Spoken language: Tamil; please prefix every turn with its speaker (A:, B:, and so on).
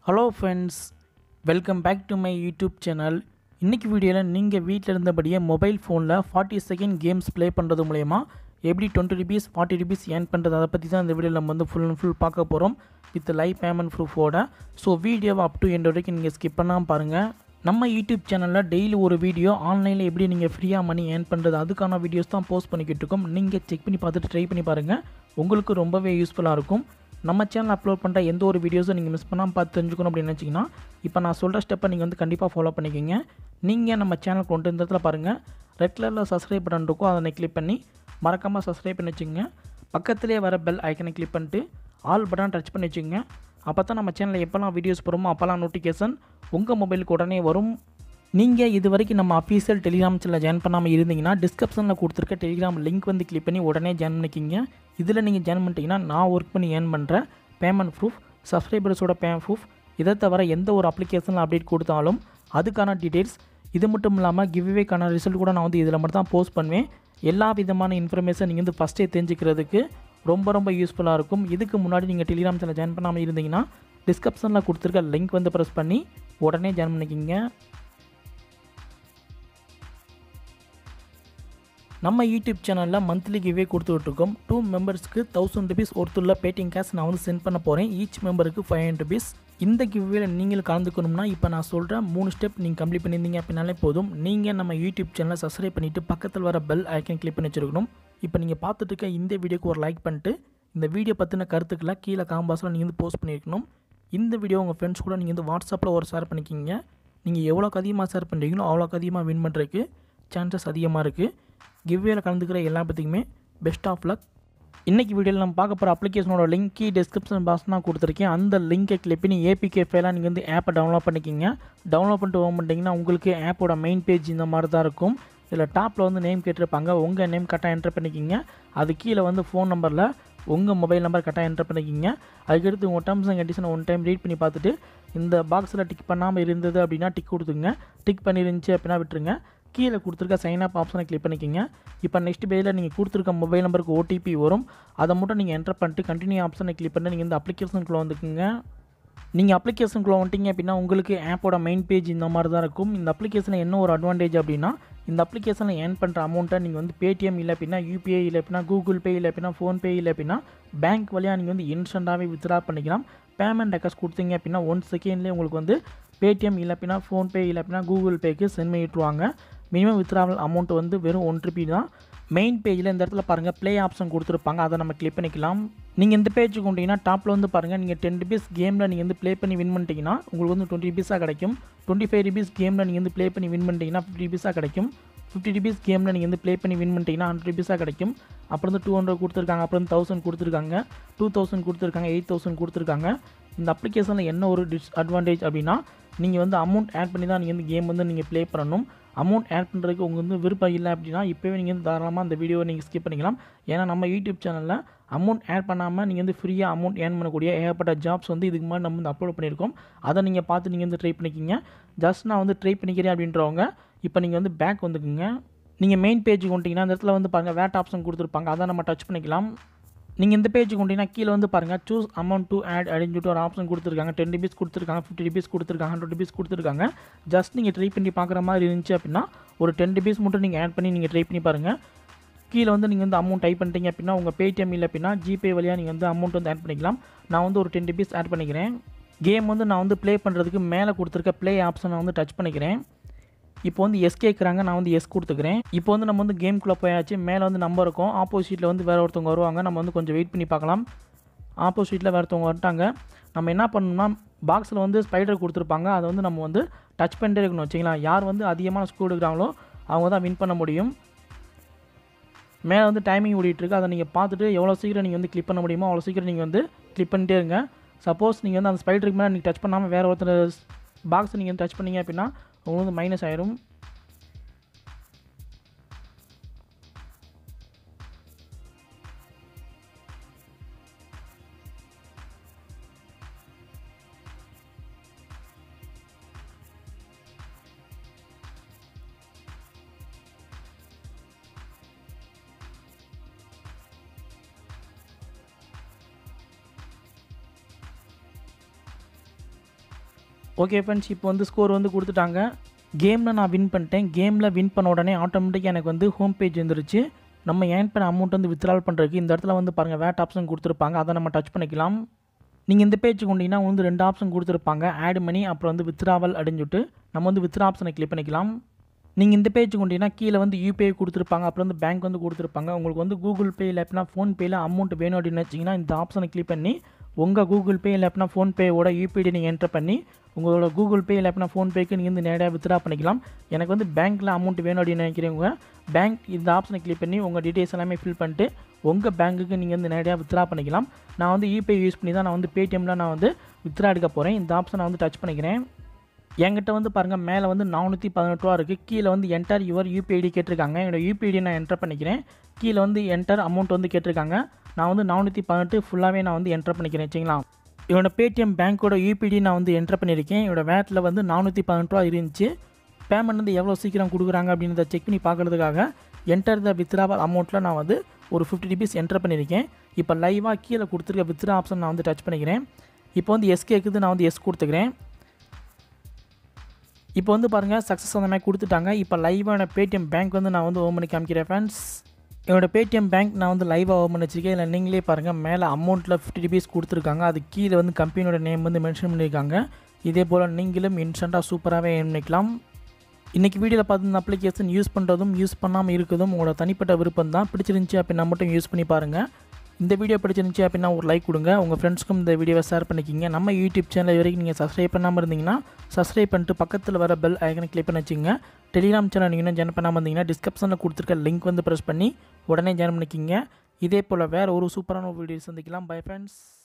A: hello friends welcome back to my YouTube channel இன்றைக்கி வீடியோவில் நீங்கள் வீட்டில் இருந்தபடியே மொபைல் ஃபோனில் ஃபார்ட்டி செகண்ட் கேம்ஸ் ப்ளே பண்ணுறது மூலயமா எப்படி twenty rupees forty rupees earn பண்ணுறது அதை பற்றி தான் இந்த வீடியோவில் நம்ம வந்து ஃபுல் அண்ட் ஃபுல் பார்க்க போகிறோம் வித் லைவ் பேமெண்ட் ப்ரூஃபோட ஸோ வீடியோவை அப் டு எண்ட் வரைக்கும் நீங்கள் ஸ்கிப் பண்ணாமல் பாருங்கள் நம்ம யூடியூப் சேனலில் டெய்லி ஒரு வீடியோ ஆன்லைனில் எப்படி நீங்கள் ஃப்ரீயாக மணி ஏர்ன் பண்ணுறது அதுக்கான வீடியோஸ் தான் போஸ்ட் பண்ணிக்கிட்டு இருக்கோம் நீங்கள் செக் பண்ணி பார்த்துட்டு ட்ரை பண்ணி பாருங்கள் உங்களுக்கு ரொம்பவே யூஸ்ஃபுல்லாக இருக்கும் நம்ம சேனல் அப்லோட் பண்ணுற எந்த ஒரு வீடியோஸும் நீங்கள் மிஸ் பண்ணாமல் பார்த்து தெரிஞ்சுக்கணும் அப்படின்னு நினச்சிங்கன்னா இப்போ நான் சொல்கிற ஸ்டெப்பை நீங்கள் வந்து கண்டிப்பாக ஃபாலோ பண்ணிக்கோங்க நீங்கள் நம்ம சேனல் கொண்டு இந்த இடத்துல பாருங்கள் ரெட் கலரில் சப்ஸ்கிரைப் பட்டன் இருக்கும் அதை கிளிக் பண்ணி மறக்காமல் சப்ஸ்கிரைப் பண்ணி வச்சுங்க பக்கத்துலேயே வர பெல் ஐக்கனை கிளிக் பண்ணிட்டு ஆல் பட்டன் டச் பண்ணி வச்சுங்க அப்போ தான் நம்ம சேனலில் எப்போல்லாம் வீடியோஸ் போகிறோமோ அப்போல்லாம் நோட்டிஃபிகேஷன் உங்கள் மொபைலுக்கு உடனே வரும் நீங்கள் இது வரைக்கும் நம்ம அஃபீஷியல் டெலிகிராம் சேனலில் ஜாயின் பண்ணாமல் இருந்தீங்கன்னா டிஸ்கிரிப்ஷனில் கொடுத்துருக்க டெலிகிராம் லிங்க் வந்து கிளிக் பண்ணி உடனே ஜாயின் பண்ணிக்கிங்க இதில் நீங்கள் ஜாயின் பண்ணிட்டீங்கன்னா நான் ஒர்க் பண்ணி ஏர்ன் பண்ணுற பேமெண்ட் ப்ரூஃப் சப்ஸ்கிரைபர்ஸோட பே ப்ரூஃப் இதை தவிர எந்த ஒரு அப்ளிகேஷனில் அப்டேட் கொடுத்தாலும் அதுக்கான டீட்டெயில்ஸ் இது மட்டும் இல்லாமல் கிவ்வேக்கான ரிசல்ட் கூட நான் வந்து இதில் மட்டும் தான் போஸ்ட் பண்ணுவேன் எல்லா விதமான இன்ஃபர்மேஷன் நீங்கள் வந்து ஃபஸ்ட்டே தெரிஞ்சுக்கிறதுக்கு ரொம்ப ரொம்ப யூஸ்ஃபுல்லாக இருக்கும் இதுக்கு முன்னாடி நீங்கள் டெலிகிராம் சேனல் ஜாயின் பண்ணாமல் இருந்தீங்கன்னா டிஸ்கிரிப்ஷனில் கொடுத்துருக்க லிங்க் வந்து ப்ரெஸ் பண்ணி உடனே ஜாயின் பண்ணிக்கிங்க நம்ம யூடியூப் சேனலில் மந்த்லி கிவே கொடுத்துட்ருக்கோம் டூ மெம்பர்ஸ்க்கு தௌசண்ட் ருபீஸ் ஒருத்துள்ள பேட்டிங் கேஷ் நான் வந்து சென்ட் பண்ண போகிறேன் ஈச் மெம்பருக்கு ஃபைவ் ஹண்ட்ரட் ருபீஸ் இந்த கிவ்வேல நீங்கள் கலந்துக்கணும்னா இப்போ நான் சொல்கிறேன் மூணு ஸ்டெப் நீங்கள் கம்ப்ளீட் பண்ணியிருந்தீங்க அப்படின்னாலே போதும் நீங்கள் நம்ம யூடியூப் சேனலை சப்ஸ்கிரைப் பண்ணிவிட்டு பக்கத்தில் வர பெல் ஐக்கன் கிளிக் பண்ணி வச்சுருக்கணும் இப்போ நீங்கள் பார்த்துட்டு இருக்க இந்த வீடியோக்கு ஒரு லைக் பண்ணிட்டு இந்த வீடியோ பற்றின கருத்துக்களை கீழே காம்பாஸில் நீங்கள் வந்து போஸ்ட் பண்ணியிருக்கணும் இந்த வீடியோ உங்கள் ஃப்ரெண்ட்ஸ் கூட நீங்கள் வந்து வாட்ஸ்அப்பில் ஒரு ஷேர் பண்ணிக்கிங்க நீங்கள் எவ்வளோக்கு அதிகமாக ஷேர் பண்ணுறீங்களோ அவ்வளோக்கு அதிகமாக வின் பண்ணுறதுக்கு சான்சஸ் அதிகமாக இருக்குது கிவ்வேல கலந்துக்கிற எல்லா பற்றிக்குமே பெஸ்ட் ஆஃப் லக் இன்றைக்கி வீடியோவில் நம்ம பார்க்க போகிற அப்ளிகேஷனோட லிங்க் கீ டிஸ்கிரிப்ஷன் பாக்ஸ் நான் கொடுத்துருக்கேன் அந்த லிங்கை கிளிக் பண்ணி ஏபிகே ஃபைலாக நீங்கள் வந்து ஆப்பை டவுன்லோட் பண்ணிக்கிங்க டவுன்லோட் பண்ணிட்டு ஓன் பண்ணிட்டீங்கன்னா உங்களுக்கு ஆப்போட மெயின் பேஜ் இந்த மாதிரி தான் இருக்கும் இதில் டாப்பில் வந்து நேம் கேட்டிருப்பாங்க உங்கள் நேம் கரெக்டாக என்டர் பண்ணிக்கிங்க அது கீழே வந்து ஃபோன் நம்பரில் உங்கள் மொபைல் நம்பர் கரெக்டாக என்டர் பண்ணிக்கிங்க அதுக்கடுத்து உங்கள் டேர்ம்ஸ் அண்ட் கண்டிஷனை ஒன் டைம் ரீட் பண்ணி பார்த்துட்டு இந்த பாக்ஸில் டிக் பண்ணாமல் இருந்தது அப்படின்னா டிக் கொடுத்துங்க டிக் பண்ணிருந்துச்சு அப்படின்னா விட்டுருங்க கீழே கொடுத்துருக்க சைன் அப் ஆப்ஷனை கிளிக் பண்ணிக்கிங்க இப்போ நெக்ஸ்ட் பேஜில் நீங்கள் கொடுத்துருக்க மொபைல் நம்பருக்கு ஓடிபி வரும் அதை மட்டும் நீங்கள் என்டர் பண்ணிட்டு கண்டினியூ ஆப்ஷனை கிளிக் பண்ணி நீங்கள் இந்த அப்ளிகேஷனுக்குள்ளே வந்துக்குங்க நீங்கள் அப்ளிகேஷனுக்குள்ளே வந்துட்டீங்க அப்படின்னா உங்களுக்கு ஆப்போட மெயின் பேஜ் இந்த மாதிரி தான் இருக்கும் இந்த அப்ளிகேஷனில் என்ன ஒரு அட்வான்டேஜ் அப்படின்னா இந்த அப்ளிகேஷனில் ஏர்ன் பண்ணுற அமௌண்ட்டை நீங்கள் வந்து பேடிஎம் இல்லை அப்படின்னா யூபிஐ இல்லை அப்படின்னா கூகுள் பே இல்லை அப்படின்னா ஃபோன்பே இல்லை அப்படின்னா பேங்க் வழியாக நீங்கள் வந்து இன்ஸ்டண்ட்டாகவே வித்ட்ரா பண்ணிக்கலாம் பேமெண்ட் அக்கௌண்ட்ஸ் கொடுத்தீங்க அப்படின்னா ஒன் செகண்ட்லேயே உங்களுக்கு வந்து பேடிஎம் இல்லை அப்படின்னா ஃபோன்பே இல்லை அப்படின்னா கூகுள் பேக்கு சென்ட் பண்ணி விட்டுருவாங்க மினிமம் வித்ராவல் அமௌண்ட் வந்து வெறும் ஒன் ருபி தான் மெயின் பேஜில் இந்த இடத்துல பாருங்கள் ப்ளே ஆப்ஷன் கொடுத்துருப்பாங்க அதை நம்ம கிளிக் பண்ணிக்கலாம் நீங்கள் இந்த பேஜுக்கு கொண்டீங்கன்னா டாப்பில் வந்து பாருங்கள் நீங்கள் டென் ருபீஸ் கேமில் நீங்கள் வந்து ப்ளே பண்ணி வின் பண்ணிட்டீங்கன்னா உங்களுக்கு வந்து டுவெண்ட்டி ருபீஸாக கிடைக்கும் டுவெண்ட்டி ஃபைவ் ருபீஸ் கேமில் நீங்கள் வந்து ப்ளே பண்ணி வின் பண்ணிட்டீங்கன்னா ஃபிஃப்டி ருபீஸாக கிடைக்கும் ஃபிஃப்டி ருபீஸ் கேமில் நீங்கள் வந்து ப்ளே பண்ணி வின் பண்ணிட்டீங்கன்னா ஹண்ட்ரட் ருபீஸாக கிடைக்கும் அப்புறம் வந்து டூ ஹண்ட்ரட் கொடுத்துருக்காங்க அப்புறம் தௌசண்ட் கொடுத்துருக்காங்க டூ தௌசண்ட் கொடுத்துருக்காங்க எயிட் தௌசண்ட் கொடுத்துருக்காங்க இந்த அப்ளிகேஷனில் என்ன ஒரு டிஸ்அட்வான்டேஜ் அப்படின்னா நீங்கள் வந்து அமௌண்ட் ஆட் பண்ணி தான் நீங்கள் வந்து கேம் வந்து நீங்கள் ப்ளே பண்ணணும் அமௌண்ட் ஆட் பண்ணுறதுக்கு உங்களுக்கு வந்து விருப்பம் இல்லை அப்படின்னா இப்போவே நீங்கள் வந்து தாராளமாக அந்த வீடியோவை நீங்கள் ஸ்கிப் பண்ணிக்கலாம் ஏன்னா நம்ம யூடியூப் சேனலில் அமௌண்ட் ஆட் பண்ணாமல் நீங்கள் வந்து ஃப்ரீயாக அமௌண்ட் ஏர்ன் பண்ணக்கூடிய ஏகப்பட்ட ஜாப்ஸ் வந்து இதுக்கு முன்னாடி நம்ம வந்து அப்லோட் பண்ணியிருக்கோம் அதை நீங்கள் பார்த்து நீங்கள் வந்து ட்ரை பண்ணிக்கிங்க ஜஸ்ட் நான் வந்து ட்ரை பண்ணிக்கிறேன் அப்படின்றவங்க இப்போ நீங்கள் வந்து பேக் வந்துக்குங்க நீங்கள் மெயின் பேஜுக்கு வந்துட்டிங்கன்னா அந்த இடத்துல வந்து பாருங்கள் வேட் ஆப்ஷன் கொடுத்துருப்பாங்க அதை நம்ம டச் பண்ணிக்கலாம் நீங்கள் இந்த பேஜுக்கு கொண்டீங்கன்னா கீழே வந்து பாருங்கள் சூஸ் அமௌண்ட் டு ஆட் அப்படின்னு சொல்லிட்டு ஒரு ஆப்ஷன் கொடுத்துருக்காங்க டென் ருபீஸ் கொடுத்துருக்காங்க ஃபிஃப்டி ருபீஸ் கொடுத்துருக்காங்க ஹண்ட்ரட் ருபீஸ் கொடுத்துருக்காங்க ஜஸ்ட் நீங்கள் ட்ரை பண்ணி பார்க்குற மாதிரி இருந்துச்சு அப்படின்னா ஒரு டென் ருபீஸ் மட்டும் நீங்கள் ஆட் பண்ணி நீங்கள் ட்ரை பண்ணி பாருங்கள் கீழே வந்து நீங்கள் வந்து அமௌண்ட் டைப் பண்ணிட்டீங்க அப்படின்னா உங்கள் பேடிஎம் இல்லை அப்படின்னா ஜிபே வழியாக நீங்கள் வந்து அமௌண்ட் வந்து ஆட் பண்ணிக்கலாம் நான் வந்து ஒரு டென் ருபீஸ் ஆட் பண்ணிக்கிறேன் கேம் வந்து நான் வந்து ப்ளே பண்ணுறதுக்கு மேலே கொடுத்துருக்க ப்ளே ஆப்ஷனை வந்து டச் பண்ணிக்கிறேன் இப்போ வந்து எஸ் கேட்குறாங்க நான் வந்து எஸ் கொடுத்துக்கிறேன் இப்போ வந்து நம்ம வந்து கேம்குள்ளே போயாச்சு மேலே வந்து நம்பர் இருக்கும் ஆப்போசிட்டில் வந்து வேறு ஒருத்தவங்க வருவாங்க நம்ம வந்து கொஞ்சம் வெயிட் பண்ணி பார்க்கலாம் ஆப்போசிட்டில் வேறு ஒருத்தவங்க வந்துட்டாங்க நம்ம என்ன பண்ணணும்னா பாக்ஸில் வந்து ஸ்பைடர் கொடுத்துருப்பாங்க அதை வந்து நம்ம வந்து டச் பண்ணிட்டே இருக்கணும் வச்சிங்களா யார் வந்து அதிகமான ஸ்கூல் எடுக்கிறாங்களோ அவங்க தான் வின் பண்ண முடியும் மேலே வந்து டைமிங் ஓடிட்டுருக்கு அதை நீங்கள் பார்த்துட்டு எவ்வளோ சீக்கிரம் நீங்கள் வந்து கிளிக் பண்ண முடியுமோ அவ்வளோ சீக்கிரம் நீங்கள் வந்து கிளிக் பண்ணிட்டே இருங்க சப்போஸ் நீங்கள் வந்து அந்த ஸ்பைடருக்கு மேலே நீங்கள் டச் பண்ணாமல் வேறு ஒருத்தர் பாக்ஸை நீங்கள் டச் பண்ணீங்க அப்படின்னா உங்களுக்கு வந்து மைனஸ் ஆயிரும் ஓகே ஃப்ரெண்ட்ஸ் இப்போ வந்து ஸ்கோர் வந்து கொடுத்துட்டாங்க கேமில் நான் வின் பண்ணிட்டேன் கேமில் வின் பண்ண உடனே ஆட்டோமேட்டிக்காக எனக்கு வந்து ஹோம் பேஜ் வந்துருச்சு நம்ம ஏன் பண்ண அமௌண்ட் வந்து வித்ட்ரால் பண்ணுறதுக்கு இந்த இடத்துல வந்து பாருங்கள் வேட் ஆப்ஷன் கொடுத்துருப்பாங்க அதை நம்ம டச் பண்ணிக்கலாம் நீங்கள் இந்த பேஜுக்கு கொண்டீங்கன்னா வந்து ரெண்டு ஆப்ஷன் கொடுத்துருப்பாங்க ஆட் மணி அப்புறம் வந்து வித்ராவல் அப்படின்னு சொல்லிட்டு நம்ம வந்து வித்ரா ஆப்ஷனை கிளிக் பண்ணிக்கலாம் நீங்கள் இந்த பேஜ் கொண்டீங்கன்னா கீழே வந்து யூபிஐ கொடுத்துருப்பாங்க அப்புறம் வந்து பேங்க் வந்து கொடுத்துருப்பாங்க உங்களுக்கு வந்து கூகுள் பே இல்லை அப்படின்னா ஃபோன்பேயில் அமௌண்ட் வேணும் அப்படின்னு வச்சிங்கன்னா இந்த ஆப்ஷனை கிளிக் பண்ணி உங்கள் கூகுள் பே இல்லை அப்படின்னா ஃபோன்பேயோட யூபிஐடி நீங்கள் என்டர் பண்ணி உங்களோட கூகுள் பே இல்லை அப்படின்னா ஃபோன்பேக்கு நீங்கள் வந்து நேராக வித்ரா பண்ணிக்கலாம் எனக்கு வந்து பேங்க்கில் அமௌண்ட் வேணும் அப்படின்னு நினைக்கிறவங்க பேங்க் இந்த ஆப்ஷனை கிளிக் பண்ணி உங்கள் டீட்டெயில்ஸ் எல்லாமே ஃபில் பண்ணிட்டு உங்கள் பேங்க்குக்கு நீங்கள் வந்து நேரடியாக வித்ரா பண்ணிக்கலாம் நான் வந்து யூபிஐ யூஸ் பண்ணி தான் நான் வந்து பேடிஎம்மில் நான் வந்து வித்ரா எடுக்க போகிறேன் இந்த ஆப்ஷனை வந்து டச் பண்ணிக்கிறேன் என்கிட்ட வந்து பாருங்கள் மேலே வந்து நானூற்றி பதினெட்டு ரூபா இருக்குது கீழே வந்து என்டர் யுவர் யூபிஐடி கேட்டிருக்காங்க என்னோட யூபிஐடி நான் என்டர் பண்ணிக்கிறேன் கீழே வந்து என்டர் அமௌண்ட் வந்து கேட்டிருக்காங்க நான் வந்து நானூற்றி பதினெட்டு ஃபுல்லாகவே நான் வந்து என்டர் பண்ணிக்கிறேன் சரிங்களா என்னோட பேடிஎம் பேங்க்கோட யூபிடி நான் வந்து என்டர் பண்ணியிருக்கேன் என்னோட வேட்டில் வந்து நானூற்றி பதினெட்டு ரூபா இருந்துச்சு பேமெண்ட் வந்து எவ்வளோ சீக்கிரம் கொடுக்குறாங்க அப்படின்றத செக் பண்ணி பார்க்குறதுக்காக என்டர் த வித்ராவல் அமௌண்ட்டில் நான் வந்து ஒரு ஃபிஃப்டி ருபீஸ் என்டர் பண்ணியிருக்கேன் இப்போ லைவாக கீழே கொடுத்துருக்க வித்ரா ஆப்ஷன் நான் வந்து டச் பண்ணிக்கிறேன் இப்போ வந்து எஸ் கேட்குது நான் வந்து எஸ் கொடுத்துக்கிறேன் இப்போ வந்து பாருங்கள் சக்ஸஸ் அந்த மாதிரி கொடுத்துட்டாங்க இப்போ லைவான பேடிஎம் பேங்க் வந்து நான் வந்து ஓப்பன் பண்ணி காமிக்கிறேன் ஃப்ரெண்ட்ஸ் என்னோடய பேடிஎம் பேங்க் நான் வந்து லைவாக ஓப்பன் வச்சிருக்கேன் இல்லை நீங்களே பாருங்கள் மேலே அமௌண்ட்டில் ஃபிஃப்டி ருபீஸ் கொடுத்துருக்காங்க அது கீழே வந்து கம்பெனியோட நேம் வந்து மென்ஷன் பண்ணியிருக்காங்க இதே போல் நீங்களும் இன்ஸ்டண்ட்டாக சூப்பராகவே ஏர்ன் பண்ணிக்கலாம் இன்றைக்கி வீடியோவில் பார்த்து இந்த அப்ளிகேஷன் யூஸ் பண்ணுறதும் யூஸ் பண்ணாமல் இருக்கிறதும் உங்களோட தனிப்பட்ட விருப்பம் தான் பிடிச்சிருந்துச்சி அப்படின்னா மட்டும் யூஸ் பண்ணி பாருங்கள் இந்த வீடியோ பிடிச்சிருந்துச்சி அப்படின்னா ஒரு லைக் கொடுங்க உங்கள் ஃப்ரெண்ட்ஸ்க்கும் இந்த வீடியோவை ஷேர் பண்ணிக்கிங்க நம்ம யூடியூப் சேனல் வரைக்கும் நீங்கள் சப்ஸ்கிரைப் பண்ணாமல் இருந்தீங்கன்னா சப்ஸ்கிரைப் பண்ணிட்டு பக்கத்தில் வர பெல் ஐக்கனை கிளிக் பண்ணி வச்சுங்க டெலிகிராம் சேனல் நீங்கள் இன்னும் ஜாயின் பண்ணாமல் இருந்தீங்கன்னா டிஸ்கிரிப்ஷனில் கொடுத்துருக்க லிங்க் வந்து ப்ரெஸ் பண்ணி உடனே ஜாயின் பண்ணிக்கிங்க இதே போல் வேறு ஒரு சூப்பரான வீடியோ சந்திக்கலாம் பை ஃப்ரெண்ட்ஸ்